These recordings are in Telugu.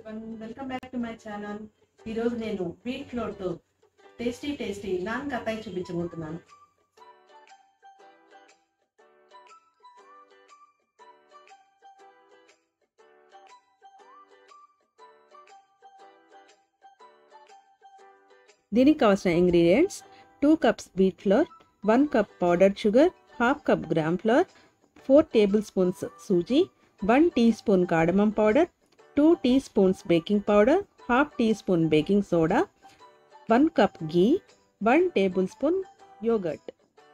everyone welcome back to my channel ఈరోజు నేను వీట్ ఫ్లోర్తో టేస్టీ టేస్టీ నాన్ కథాయి చూపించబోతున్నాను దీనికి కావాల్సిన ingredients two cups wheat flour one cup powdered sugar half cup gram flour four tablespoons suji one teaspoon cardamom powder two teaspoons baking powder half teaspoon baking soda one cup ghee one tablespoon yogurt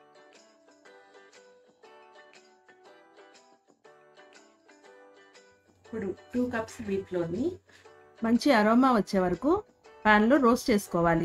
ఇప్పుడు టూ కప్స్ వీట్ ఫ్లోర్ని మంచి అరోమా వచ్చే వరకు ప్యాన్లో రోస్ట్ చేసుకోవాలి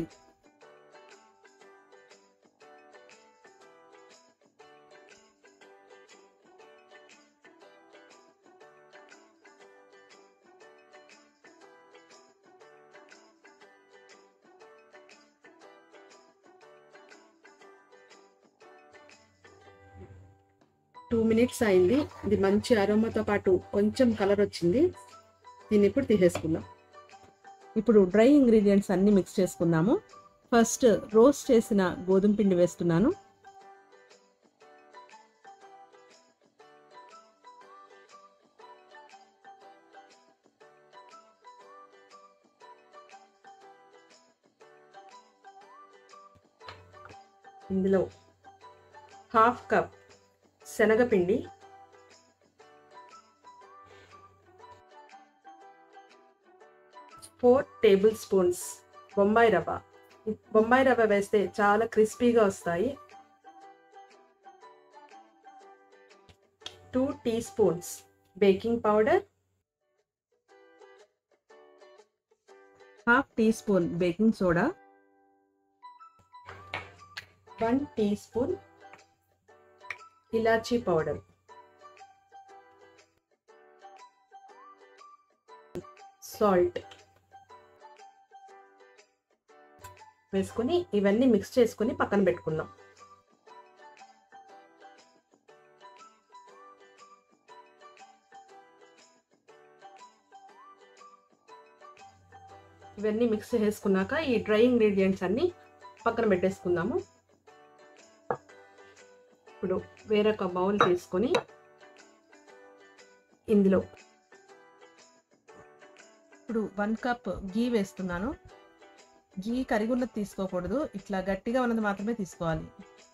టూ మినిట్స్ అయింది ఇది మంచి అరోమాతో పాటు కొంచెం కలర్ వచ్చింది దీన్ని ఇప్పుడు తీసేసుకుందాం ఇప్పుడు డ్రై ఇంగ్రీడియంట్స్ అన్నీ మిక్స్ చేసుకుందాము ఫస్ట్ రోస్ట్ చేసిన గోధుమ పిండి వేస్తున్నాను ఇందులో హాఫ్ కప్ శనగపిండి ఫోర్ టేబుల్ స్పూన్స్ బొంబాయి రవ్వ ఈ బొంబాయి రవ్వ వేస్తే చాలా క్రిస్పీగా వస్తాయి two teaspoons baking powder half teaspoon baking soda one teaspoon ఇలాచీ పౌడర్ సాల్ట్ వేసుకొని ఇవన్నీ మిక్స్ చేసుకొని పక్కన పెట్టుకుందాం ఇవన్నీ మిక్స్ చేసుకున్నాక ఈ డ్రై ఇంగ్రీడియంట్స్ అన్నీ పక్కన పెట్టేసుకుందాము ఇప్పుడు వేరొక బౌల్ తీసుకొని ఇందులో ఇప్పుడు వన్ కప్ గీ వేస్తున్నాను గీ కరిగున్నది తీసుకోకూడదు ఇట్లా గట్టిగా ఉన్నది మాత్రమే తీసుకోవాలి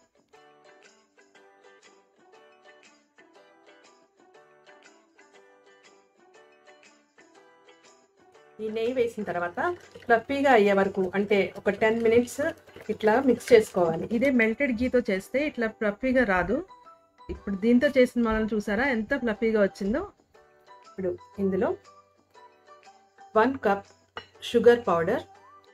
ఈ నెయ్యి వేసిన తర్వాత ఫ్లఫీగా అయ్యే వరకు అంటే ఒక టెన్ మినిట్స్ ఇట్లా మిక్స్ చేసుకోవాలి ఇదే మెల్టెడ్ గీతో చేస్తే ఇట్లా ఫ్లఫీగా రాదు ఇప్పుడు దీంతో చేసిన మనం చూసారా ఎంత ఫ్లఫీగా వచ్చిందో ఇప్పుడు ఇందులో one cup sugar powder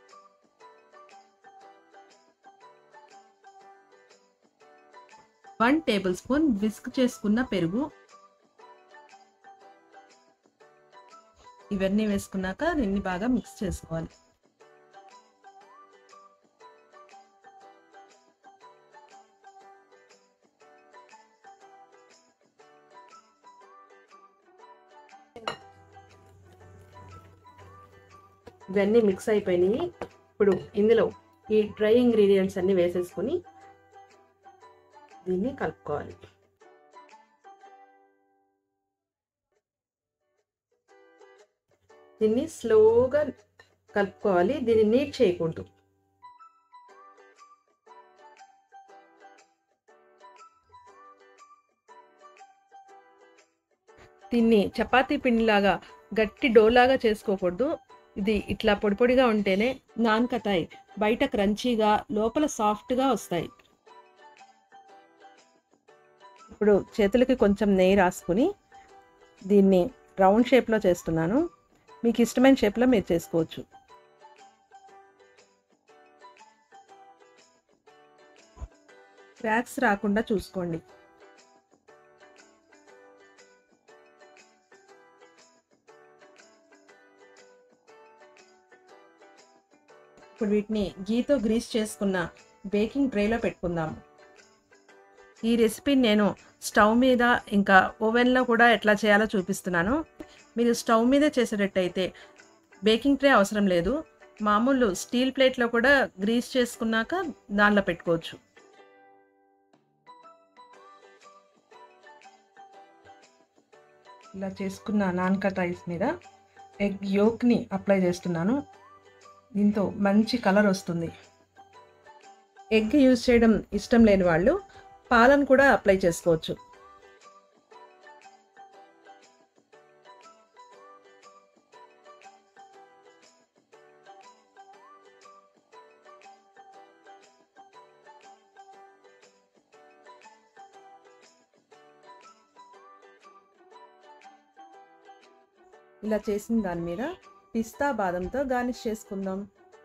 one tablespoon whisk చేసుకున్న పెరుగు ఇవన్నీ వేసుకున్నాక దీన్ని బాగా మిక్స్ చేసుకోవాలి ఇవన్నీ మిక్స్ అయిపోయినాయి ఇప్పుడు ఇందులో ఈ డ్రై ఇంగ్రీడియంట్స్ అన్ని వేసేసుకొని దీన్ని కలుపుకోవాలి దీన్ని స్లోగా కలుపుకోవాలి దీన్ని నీట్ చేయకూడదు దీన్ని చపాతీ పిండిలాగా గట్టి డోలాగా చేసుకోకూడదు ఇది ఇట్లా పొడి పొడిగా ఉంటేనే నాన్ కతాయి బయట క్రంచీగా లోపల సాఫ్ట్గా వస్తాయి ఇప్పుడు చేతులకి కొంచెం నెయ్యి రాసుకుని దీన్ని రౌండ్ షేప్లో చేస్తున్నాను మీకు ఇష్టమైన షేప్లో మీరు చేసుకోవచ్చు క్రాక్స్ రాకుండా చూసుకోండి ఇప్పుడు వీటిని గీతో గ్రీస్ చేసుకున్న బేకింగ్ ట్రేలో పెట్టుకుందాము ఈ రెసిపీని నేను స్టవ్ మీద ఇంకా ఓవెన్లో కూడా ఎట్లా చేయాలో చూపిస్తున్నాను మీరు స్టవ్ మీద చేసేటట్టయితే బేకింగ్ ట్రే అవసరం లేదు మామూలు స్టీల్ ప్లేట్లో కూడా గ్రీస్ చేసుకున్నాక దానిలో పెట్టుకోవచ్చు ఇలా చేసుకున్న నాన్ కట్ రైస్ మీద ఎగ్ యోక్ని అప్లై చేస్తున్నాను దీంతో మంచి కలర్ వస్తుంది ఎగ్ యూజ్ చేయడం ఇష్టం లేని వాళ్ళు పాలను కూడా అప్లై చేసుకోవచ్చు ఇలా చేసిన దాని మీద పిస్తా బాదంతో గార్నిష్ చేసుకుందాం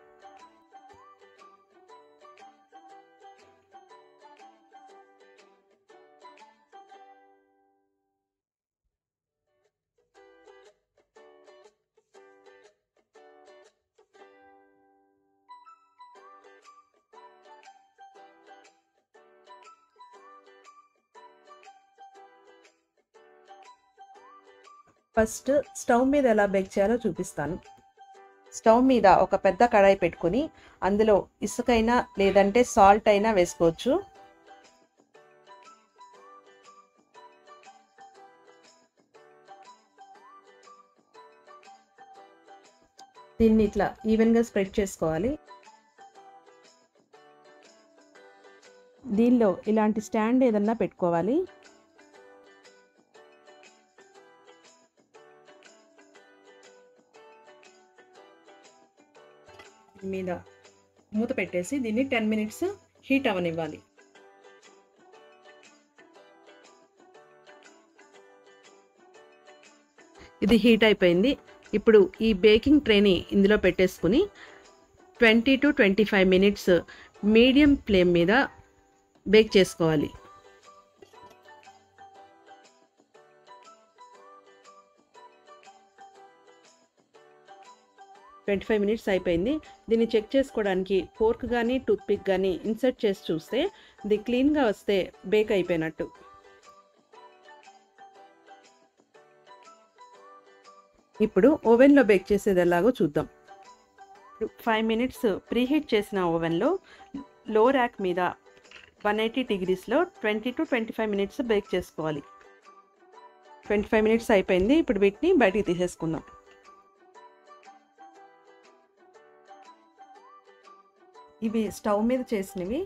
ఫస్ట్ స్టవ్ మీద ఎలా బేక్ చేయాలో చూపిస్తాను స్టవ్ మీద ఒక పెద్ద కడాయి పెట్టుకుని అందులో ఇసుకైనా లేదంటే సాల్ట్ అయినా వేసుకోవచ్చు దీన్ని ఇట్లా ఈవెన్గా స్ప్రెడ్ చేసుకోవాలి దీనిలో ఇలాంటి స్టాండ్ ఏదన్నా పెట్టుకోవాలి మీద మూత పెట్టేసి దీన్ని టెన్ మినిట్స్ హీట్ అవనివ్వాలి ఇది హీట్ అయిపోయింది ఇప్పుడు ఈ బేకింగ్ ట్రేని ఇందులో పెట్టేసుకుని twenty to twenty five minutes medium flame మీద బేక్ చేసుకోవాలి ట్వంటీ ఫైవ్ మినిట్స్ అయిపోయింది దీన్ని చెక్ చేసుకోవడానికి ఫోర్క్ కానీ టూత్పిక్ కానీ ఇన్సర్ట్ చేసి చూస్తే ఇది క్లీన్గా వస్తే బేక్ అయిపోయినట్టు ఇప్పుడు ఓవెన్లో బేక్ చేసేది ఎలాగో చూద్దాం ఫైవ్ మినిట్స్ ప్రీహీట్ చేసిన ఓవెన్లో లో ర్యాక్ మీద వన్ ఎయిటీ డిగ్రీస్లో twenty to twenty five minutes bake చేసుకోవాలి ట్వంటీ ఫైవ్ మినిట్స్ అయిపోయింది ఇప్పుడు వీటిని బయటికి తీసేసుకుందాం ఇవి స్టవ్ మీద చేసినవి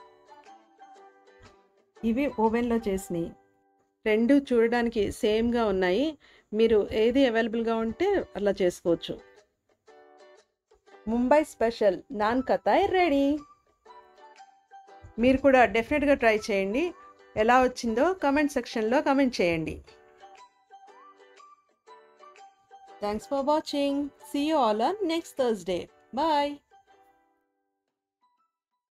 ఇవి ఓవెన్లో చేసినవి రెండు చూడడానికి సేమ్గా ఉన్నాయి మీరు ఏది అవైలబుల్గా ఉంటే అలా చేసుకోవచ్చు Mumbai special nankhatai ready మీరు కూడా డెఫినెట్గా ట్రై చేయండి ఎలా వచ్చిందో కమెంట్ సెక్షన్లో కమెంట్ చేయండి thanks for watching see you all on next Thursday bye